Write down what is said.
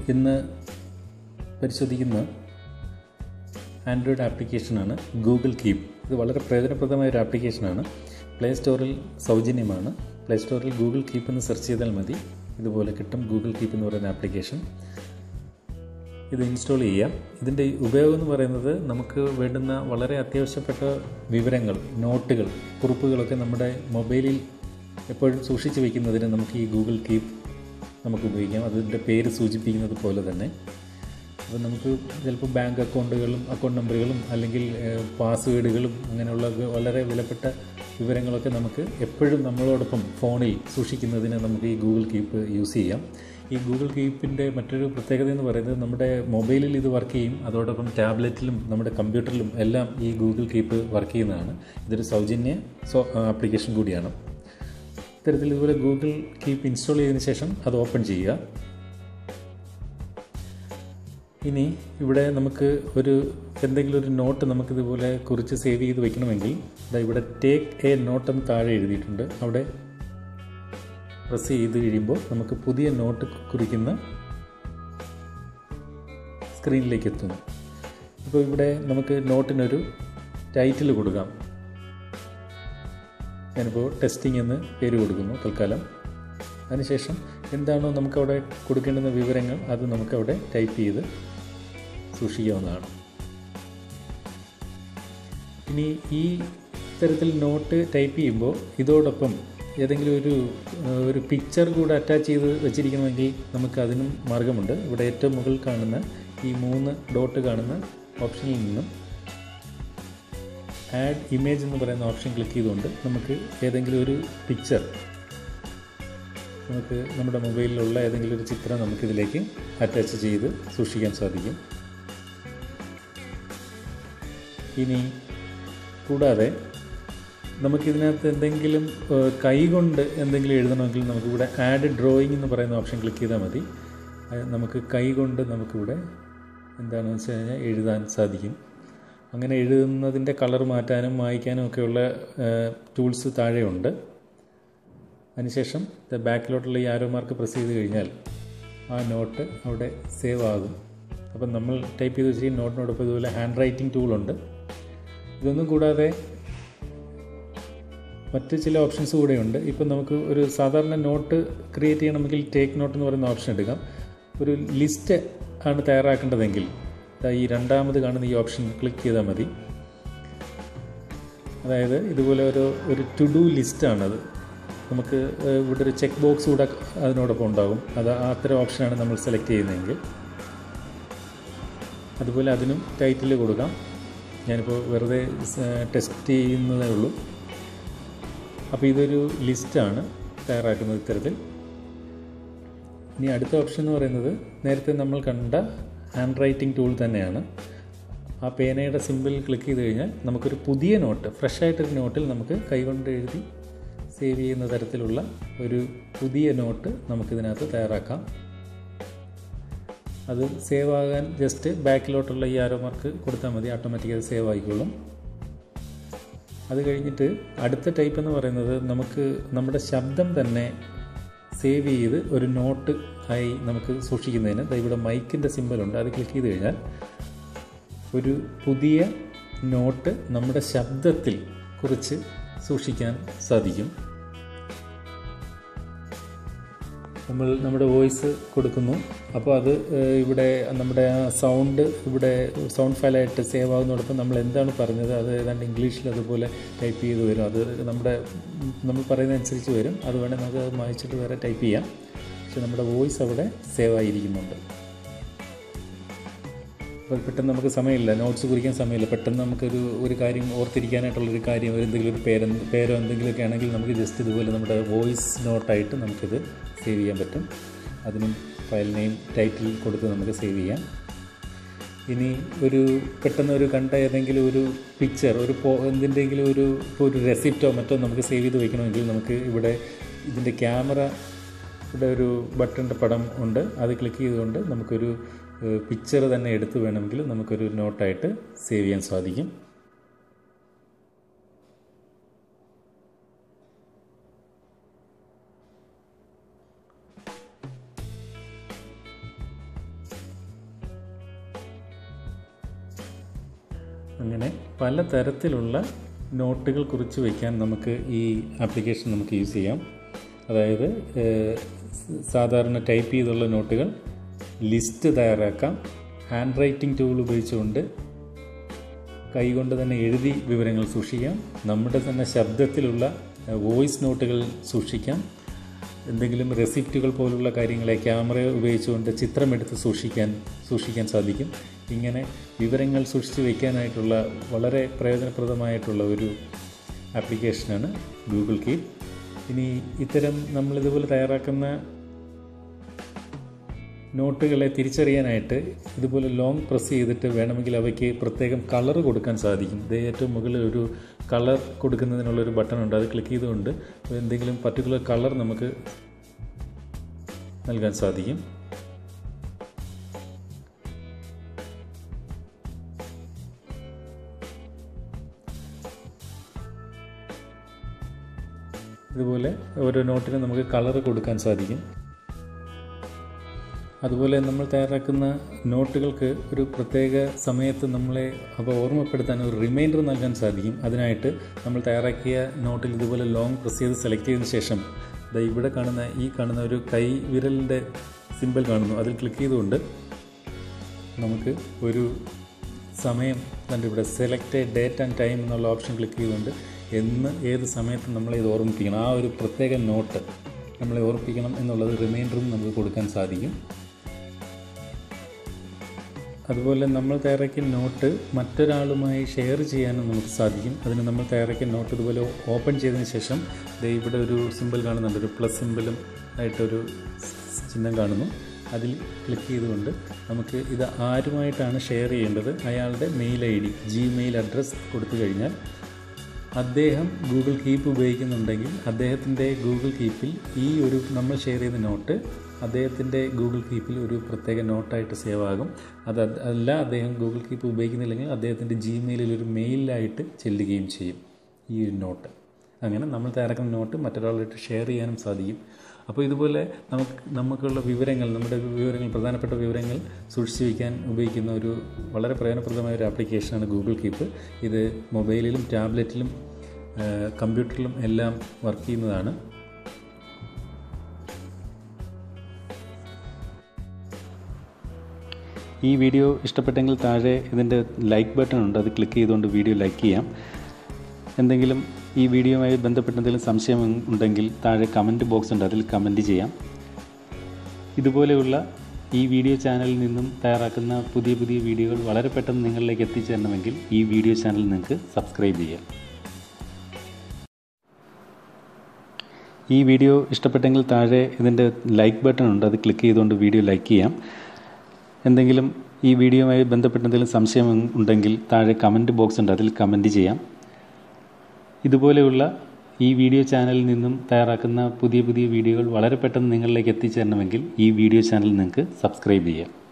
ഇന്ന് പരിശോധിക്കുന്ന ആൻഡ്രോയിഡ് ആപ്ലിക്കേഷനാണ് ഗൂഗിൾ കീപ്പ് ഇത് വളരെ പ്രയോജനപ്രദമായ ഒരു ആപ്ലിക്കേഷനാണ് പ്ലേ സ്റ്റോറിൽ സൗജന്യമാണ് പ്ലേ സ്റ്റോറിൽ ഗൂഗിൾ കീപ്പ് എന്ന് സെർച്ച് ചെയ്താൽ മതി ഇതുപോലെ കിട്ടും ഗൂഗിൾ കീപ്പ് എന്ന് പറയുന്ന ആപ്ലിക്കേഷൻ ഇത് ഇൻസ്റ്റാൾ ചെയ്യാം ഇതിൻ്റെ ഉപയോഗം എന്ന് പറയുന്നത് നമുക്ക് വേണ്ടുന്ന വളരെ അത്യാവശ്യപ്പെട്ട വിവരങ്ങൾ നോട്ടുകൾ കുറിപ്പുകളൊക്കെ നമ്മുടെ മൊബൈലിൽ എപ്പോഴും സൂക്ഷിച്ചു വയ്ക്കുന്നതിന് നമുക്ക് ഈ ഗൂഗിൾ കീപ്പ് നമുക്ക് ഉപയോഗിക്കാം അതിൻ്റെ പേര് സൂചിപ്പിക്കുന്നത് പോലെ തന്നെ അപ്പോൾ നമുക്ക് ചിലപ്പോൾ ബാങ്ക് അക്കൗണ്ടുകളും അക്കൗണ്ട് നമ്പറുകളും അല്ലെങ്കിൽ പാസ്വേഡുകളും അങ്ങനെയുള്ള വളരെ വിലപ്പെട്ട വിവരങ്ങളൊക്കെ നമുക്ക് എപ്പോഴും നമ്മളോടൊപ്പം ഫോണിൽ സൂക്ഷിക്കുന്നതിന് നമുക്ക് ഈ ഗൂഗിൾ കീപ്പ് യൂസ് ചെയ്യാം ഈ ഗൂഗിൾ കീപ്പിൻ്റെ മറ്റൊരു പ്രത്യേകത എന്ന് പറയുന്നത് നമ്മുടെ മൊബൈലിൽ ഇത് വർക്ക് ചെയ്യും അതോടൊപ്പം ടാബ്ലറ്റിലും നമ്മുടെ കമ്പ്യൂട്ടറിലും എല്ലാം ഈ ഗൂഗിൾ കീപ്പ് വർക്ക് ചെയ്യുന്നതാണ് ഇതൊരു സൗജന്യ സോ ആപ്ലിക്കേഷൻ കൂടിയാണ് ഇത്തരത്തിൽ ഇതുപോലെ ഗൂഗിൾ കീപ്പ് ഇൻസ്റ്റാൾ ചെയ്തതിന് ശേഷം അത് ഓപ്പൺ ചെയ്യുക ഇനി ഇവിടെ നമുക്ക് ഒരു എന്തെങ്കിലും ഒരു നോട്ട് നമുക്കിതുപോലെ കുറിച്ച് സേവ് ചെയ്ത് വെക്കണമെങ്കിൽ ഇതാ ഇവിടെ ടേക്ക് എ നോട്ട് എന്ന് താഴെ എഴുതിയിട്ടുണ്ട് അവിടെ പ്രസ് ചെയ്ത് കഴിയുമ്പോൾ നമുക്ക് പുതിയ നോട്ട് കുറിക്കുന്ന സ്ക്രീനിലേക്ക് എത്തുന്നു ഇപ്പോൾ ഇവിടെ നമുക്ക് നോട്ടിനൊരു ടൈറ്റിൽ കൊടുക്കാം ഞാനിപ്പോൾ ടെസ്റ്റിംഗ് എന്ന് പേര് കൊടുക്കുന്നു തൽക്കാലം അതിനുശേഷം എന്താണോ നമുക്കവിടെ കൊടുക്കേണ്ടുന്ന വിവരങ്ങൾ അത് നമുക്കവിടെ ടൈപ്പ് ചെയ്ത് സൂക്ഷിക്കാവുന്നതാണ് ഇനി ഈ തരത്തിൽ നോട്ട് ടൈപ്പ് ചെയ്യുമ്പോൾ ഇതോടൊപ്പം ഏതെങ്കിലും ഒരു ഒരു പിക്ചർ കൂടെ അറ്റാച്ച് ചെയ്ത് വെച്ചിരിക്കണമെങ്കിൽ നമുക്ക് അതിനും മാർഗമുണ്ട് ഇവിടെ ഏറ്റവും മുകളിൽ കാണുന്ന ഈ മൂന്ന് ഡോട്ട് കാണുന്ന ഓപ്ഷനിൽ നിന്നും ആഡ് ഇമേജ് എന്ന് പറയുന്ന ഓപ്ഷൻ ക്ലിക്ക് ചെയ്തുകൊണ്ട് നമുക്ക് ഏതെങ്കിലും ഒരു പിക്ചർ നമുക്ക് നമ്മുടെ മൊബൈലിലുള്ള ഏതെങ്കിലും ഒരു ചിത്രം നമുക്കിതിലേക്ക് അറ്റാച്ച് ചെയ്ത് സൂക്ഷിക്കാൻ സാധിക്കും ഇനി കൂടാതെ നമുക്കിതിനകത്ത് എന്തെങ്കിലും കൈകൊണ്ട് എന്തെങ്കിലും എഴുതണമെങ്കിൽ നമുക്കിവിടെ ആഡ് ഡ്രോയിങ് എന്ന് പറയുന്ന ഓപ്ഷൻ ക്ലിക്ക് ചെയ്താൽ മതി നമുക്ക് കൈകൊണ്ട് നമുക്കിവിടെ എന്താണെന്ന് വെച്ച് കഴിഞ്ഞാൽ എഴുതാൻ സാധിക്കും അങ്ങനെ എഴുതുന്നതിൻ്റെ കളർ മാറ്റാനും വായിക്കാനും ഒക്കെയുള്ള ടൂൾസ് താഴെയുണ്ട് അതിനുശേഷം ബാക്കിലോട്ടുള്ള ഈ ആരോ മാർക്ക് പ്രസ് ചെയ്ത് കഴിഞ്ഞാൽ ആ നോട്ട് അവിടെ സേവ് ആകും അപ്പം നമ്മൾ ടൈപ്പ് ചെയ്ത് വെച്ചിട്ട് നോട്ടിനോടൊപ്പം ഇതുപോലെ ഹാൻഡ് റൈറ്റിംഗ് ടൂളുണ്ട് ഇതൊന്നും കൂടാതെ മറ്റ് ചില ഓപ്ഷൻസ് കൂടെയുണ്ട് ഇപ്പം നമുക്ക് ഒരു സാധാരണ നോട്ട് ക്രിയേറ്റ് ചെയ്യണമെങ്കിൽ ടേക്ക് നോട്ട് എന്ന് പറയുന്ന ഓപ്ഷൻ എടുക്കാം ഒരു ലിസ്റ്റ് ആണ് തയ്യാറാക്കേണ്ടതെങ്കിൽ ഈ രണ്ടാമത് കാണുന്ന ഈ ഓപ്ഷൻ ക്ലിക്ക് ചെയ്താൽ മതി അതായത് ഇതുപോലെ ഒരു ഒരു ടു ഡു ലിസ്റ്റാണത് നമുക്ക് ഇവിടെ ഒരു ചെക്ക് ബോക്സ് കൂടെ അതിനോടൊപ്പം ഉണ്ടാകും അത് അത്തരം ഓപ്ഷനാണ് നമ്മൾ സെലക്ട് ചെയ്യുന്നതെങ്കിൽ അതുപോലെ അതിനും ടൈറ്റിൽ കൊടുക്കാം ഞാനിപ്പോൾ വെറുതെ ടെസ്റ്റ് ചെയ്യുന്നതേ ഉള്ളൂ അപ്പോൾ ഇതൊരു ലിസ്റ്റാണ് തയ്യാറാക്കുന്നത് ഇത്തരത്തിൽ ഇനി അടുത്ത ഓപ്ഷൻ എന്ന് പറയുന്നത് നേരത്തെ നമ്മൾ കണ്ട ഹാൻഡ് റൈറ്റിംഗ് ടൂൾ തന്നെയാണ് ആ പേനയുടെ സിമ്പിൾ ക്ലിക്ക് ചെയ്ത് കഴിഞ്ഞാൽ നമുക്കൊരു പുതിയ നോട്ട് ഫ്രഷ് ആയിട്ടൊരു നോട്ടിൽ നമുക്ക് കൈകൊണ്ട് എഴുതി സേവ് ചെയ്യുന്ന തരത്തിലുള്ള ഒരു പുതിയ നോട്ട് നമുക്കിതിനകത്ത് തയ്യാറാക്കാം അത് സേവ് ആകാൻ ജസ്റ്റ് ബാക്കിലോട്ടുള്ള ഈ ആരോ മാർക്ക് കൊടുത്താൽ മതി ഓട്ടോമാറ്റിക്കായി സേവ് ആയിക്കോളും അത് കഴിഞ്ഞിട്ട് അടുത്ത ടൈപ്പ് എന്ന് പറയുന്നത് നമുക്ക് നമ്മുടെ ശബ്ദം തന്നെ സേവ് ചെയ്ത് ഒരു നോട്ട് ആയി നമുക്ക് സൂക്ഷിക്കുന്നതിന് ഇവിടെ മൈക്കിൻ്റെ സിമ്പലുണ്ട് അത് ക്ലിക്ക് ചെയ്ത് കഴിഞ്ഞാൽ ഒരു പുതിയ നോട്ട് നമ്മുടെ ശബ്ദത്തിൽ കുറിച്ച് സൂക്ഷിക്കാൻ സാധിക്കും നമ്മൾ നമ്മുടെ വോയിസ് കൊടുക്കുന്നു അപ്പോൾ അത് ഇവിടെ നമ്മുടെ ആ സൗണ്ട് ഇവിടെ സൗണ്ട് ഫയലായിട്ട് സേവ് ആകുന്നതോടൊപ്പം നമ്മൾ എന്താണ് പറഞ്ഞത് അത് ഏതാണ്ട് ഇംഗ്ലീഷിൽ അതുപോലെ ടൈപ്പ് ചെയ്ത് വരും അത് നമ്മുടെ നമ്മൾ പറയുന്നതനുസരിച്ച് വരും അത് വേണേൽ നമുക്ക് അത് വായിച്ചിട്ട് വേറെ ടൈപ്പ് ചെയ്യാം പക്ഷെ നമ്മുടെ വോയിസ് അവിടെ സേവ് ആയിരിക്കുന്നുണ്ട് അപ്പോൾ പെട്ടെന്ന് നമുക്ക് സമയമില്ല നോട്ട്സ് കുറിക്കാൻ സമയമില്ല പെട്ടെന്ന് നമുക്കൊരു ഒരു കാര്യം ഓർത്തിരിക്കാനായിട്ടുള്ളൊരു കാര്യം ഒരു എന്തെങ്കിലും ഒരു പേര് പേരോ എന്തെങ്കിലുമൊക്കെ ആണെങ്കിൽ നമുക്ക് ജസ്റ്റ് ഇതുപോലെ നമ്മുടെ വോയിസ് നോട്ടായിട്ട് നമുക്കിത് സേവ് ചെയ്യാൻ പറ്റും അതിനും ഫയൽ നെയിം ടൈറ്റിൽ കൊടുത്ത് നമുക്ക് സേവ് ചെയ്യാം ഇനി ഒരു പെട്ടെന്ന് ഒരു കണ്ട ഏതെങ്കിലും ഒരു പിക്ചർ ഒരു പോ എന്തിൻ്റെങ്കിലും ഒരു ഇപ്പോൾ ഒരു റെസിപ്റ്റോ മറ്റോ നമുക്ക് സേവ് ചെയ്ത് വെക്കണമെങ്കിൽ നമുക്ക് ഇവിടെ ഇതിൻ്റെ ക്യാമറ ഇവിടെ ഒരു ബട്ടൻ്റെ പടം ഉണ്ട് അത് ക്ലിക്ക് ചെയ്തുകൊണ്ട് നമുക്കൊരു പിക്ചർ തന്നെ എടുത്ത് വേണമെങ്കിൽ നമുക്കൊരു നോട്ടായിട്ട് സേവ് ചെയ്യാൻ സാധിക്കും അങ്ങനെ പല തരത്തിലുള്ള നോട്ടുകൾ കുറിച്ച് വയ്ക്കാൻ നമുക്ക് ഈ ആപ്ലിക്കേഷൻ നമുക്ക് യൂസ് ചെയ്യാം അതായത് ഏഹ്, സാധാരണ ടൈപ്പ് ചെയ്തുള്ള നോട്ടുകൾ ലിസ്റ്റ് തയ്യാറാക്കാം ഹാൻഡ് റൈറ്റിംഗ് ടൂൾ ഉപയോഗിച്ചുകൊണ്ട് കൈകൊണ്ട് തന്നെ എഴുതി വിവരങ്ങൾ സൂക്ഷിക്കാം നമ്മുടെ തന്നെ ശബ്ദത്തിലുള്ള വോയിസ് നോട്ടുകൾ സൂക്ഷിക്കാം എന്തെങ്കിലും റെസിപ്റ്റുകൾ പോലുള്ള കാര്യങ്ങളെ ക്യാമറ ഉപയോഗിച്ചുകൊണ്ട് ചിത്രമെടുത്ത് സൂക്ഷിക്കാൻ സൂക്ഷിക്കാൻ സാധിക്കും ഇങ്ങനെ വിവരങ്ങൾ സൂക്ഷിച്ച് വയ്ക്കാനായിട്ടുള്ള വളരെ പ്രയോജനപ്രദമായിട്ടുള്ള ഒരു ആപ്ലിക്കേഷനാണ് ഗൂഗിൾ കീപ്പ് ഇനി ഇത്തരം നമ്മളിതുപോലെ തയ്യാറാക്കുന്ന നോട്ടുകളെ തിരിച്ചറിയാനായിട്ട് ഇതുപോലെ ലോങ് പ്രസ് ചെയ്തിട്ട് വേണമെങ്കിൽ അവയ്ക്ക് പ്രത്യേകം കളർ കൊടുക്കാൻ സാധിക്കും ഇത് ഏറ്റവും മുകളിൽ ഒരു കളർ കൊടുക്കുന്നതിനുള്ള ഒരു ബട്ടൺ ഉണ്ട് അത് ക്ലിക്ക് ചെയ്തുകൊണ്ട് എന്തെങ്കിലും പർട്ടിക്കുലർ കളർ നമുക്ക് നൽകാൻ സാധിക്കും ഇതുപോലെ ഓരോ നോട്ടിനും നമുക്ക് കളർ കൊടുക്കാൻ സാധിക്കും അതുപോലെ നമ്മൾ തയ്യാറാക്കുന്ന നോട്ടുകൾക്ക് ഒരു പ്രത്യേക സമയത്ത് നമ്മളെ അവ ഓർമ്മപ്പെടുത്താൻ ഒരു റിമൈൻഡർ നൽകാൻ സാധിക്കും അതിനായിട്ട് നമ്മൾ തയ്യാറാക്കിയ നോട്ടിൽ ഇതുപോലെ ലോങ് പ്രസ് ചെയ്ത് സെലക്ട് ചെയ്തതിന് ശേഷം ദാ ഇവിടെ കാണുന്ന ഈ കാണുന്ന ഒരു കൈ വിരലിൻ്റെ സിമ്പിൾ കാണുന്നു അതിൽ ക്ലിക്ക് ചെയ്തുകൊണ്ട് നമുക്ക് ഒരു സമയം കണ്ട് ഇവിടെ സെലക്ട് ഡേറ്റ് ആൻഡ് ടൈം എന്നുള്ള ഓപ്ഷൻ ക്ലിക്ക് ചെയ്തുകൊണ്ട് എന്ന് ഏത് സമയത്ത് നമ്മളെ ഇത് ഓർമ്മിപ്പിക്കണം ആ ഒരു പ്രത്യേക നോട്ട് നമ്മളെ ഓർമ്മിപ്പിക്കണം എന്നുള്ളത് റിമൈൻഡറും നമുക്ക് കൊടുക്കാൻ സാധിക്കും അതുപോലെ നമ്മൾ തയ്യാറാക്കിയ നോട്ട് മറ്റൊരാളുമായി ഷെയർ ചെയ്യാനും നമുക്ക് സാധിക്കും അതിന് നമ്മൾ തയ്യാറാക്കിയ നോട്ട് ഇതുപോലെ ഓപ്പൺ ചെയ്തതിന് ശേഷം ദേ ഇവിടെ ഒരു സിമ്പിൾ കാണുന്നുണ്ട് ഒരു പ്ലസ് സിമ്പിളും ആയിട്ടൊരു ചിഹ്നം കാണുന്നു അതിൽ ക്ലിക്ക് ചെയ്തുകൊണ്ട് നമുക്ക് ഇത് ആരുമായിട്ടാണ് ഷെയർ ചെയ്യേണ്ടത് അയാളുടെ mail I D Gmail address കൊടുത്തു കഴിഞ്ഞാൽ അദ്ദേഹം ഗൂഗിൾ കീപ്പ് ഉപയോഗിക്കുന്നുണ്ടെങ്കിൽ അദ്ദേഹത്തിൻ്റെ ഗൂഗിൾ കീപ്പിൽ ഈ ഒരു നമ്മൾ ഷെയർ ചെയ്ത നോട്ട് അദ്ദേഹത്തിൻ്റെ ഗൂഗിൾ കീപ്പിൽ ഒരു പ്രത്യേക നോട്ടായിട്ട് സേവ് ആകും അത് അല്ല അദ്ദേഹം ഗൂഗിൾ കീപ്പ് ഉപയോഗിക്കുന്നില്ലെങ്കിൽ അദ്ദേഹത്തിൻ്റെ ജിമെയിലിൽ ഒരു മെയിലായിട്ട് ചെല്ലുകയും ചെയ്യും ഈ ഒരു നോട്ട് അങ്ങനെ നമ്മൾ തയ്യാറാക്കുന്ന നോട്ട് മറ്റൊരാളായിട്ട് ഷെയർ ചെയ്യാനും സാധിക്കും അപ്പോൾ ഇതുപോലെ നമുക്ക് നമുക്കുള്ള വിവരങ്ങൾ നമ്മുടെ വിവരങ്ങൾ പ്രധാനപ്പെട്ട വിവരങ്ങൾ സൂക്ഷിച്ചു വയ്ക്കാൻ ഉപയോഗിക്കുന്ന ഒരു വളരെ പ്രയോജനപ്രദമായ ഒരു ആപ്ലിക്കേഷനാണ് ഗൂഗിൾ കീപ്പ് ഇത് മൊബൈലിലും ടാബ്ലറ്റിലും കമ്പ്യൂട്ടറിലും എല്ലാം വർക്ക് ചെയ്യുന്നതാണ് ഈ വീഡിയോ ഇഷ്ടപ്പെട്ടെങ്കിൽ താഴെ ഇതിൻ്റെ ലൈക്ക് ബട്ടൺ ഉണ്ട് അത് ക്ലിക്ക് ചെയ്തുകൊണ്ട് വീഡിയോ ലൈക്ക് ചെയ്യാം എന്തെങ്കിലും ഈ വീഡിയോയുമായി ബന്ധപ്പെട്ട എന്തെങ്കിലും സംശയം ഉണ്ടെങ്കിൽ താഴെ കമൻറ്റ് ബോക്സ് ഉണ്ട് അതിൽ കമൻറ്റ് ചെയ്യാം ഇതുപോലെയുള്ള ഈ വീഡിയോ ചാനലിൽ നിന്നും തയ്യാറാക്കുന്ന പുതിയ പുതിയ വീഡിയോകൾ വളരെ പെട്ടെന്ന് നിങ്ങളിലേക്ക് എത്തിച്ചേരണമെങ്കിൽ ഈ വീഡിയോ ചാനൽ നിങ്ങൾക്ക് സബ്സ്ക്രൈബ് ചെയ്യാം ഈ വീഡിയോ ഇഷ്ടപ്പെട്ടെങ്കിൽ താഴെ ഇതിൻ്റെ ലൈക്ക് ബട്ടൺ ഉണ്ട് അത് ക്ലിക്ക് ചെയ്തുകൊണ്ട് വീഡിയോ ലൈക്ക് ചെയ്യാം എന്തെങ്കിലും ഈ വീഡിയോയുമായി ബന്ധപ്പെട്ട എന്തെങ്കിലും സംശയം ഉണ്ടെങ്കിൽ താഴെ കമൻറ്റ് ബോക്സ് ഉണ്ട് അതിൽ കമൻറ്റ് ചെയ്യാം ഇതുപോലെയുള്ള ഈ വീഡിയോ ചാനലിൽ നിന്നും തയ്യാറാക്കുന്ന പുതിയ പുതിയ വീഡിയോകൾ വളരെ പെട്ടെന്ന് നിങ്ങളിലേക്ക് എത്തിച്ചേരണമെങ്കിൽ ഈ വീഡിയോ ചാനൽ നിങ്ങൾക്ക് സബ്സ്ക്രൈബ് ചെയ്യാം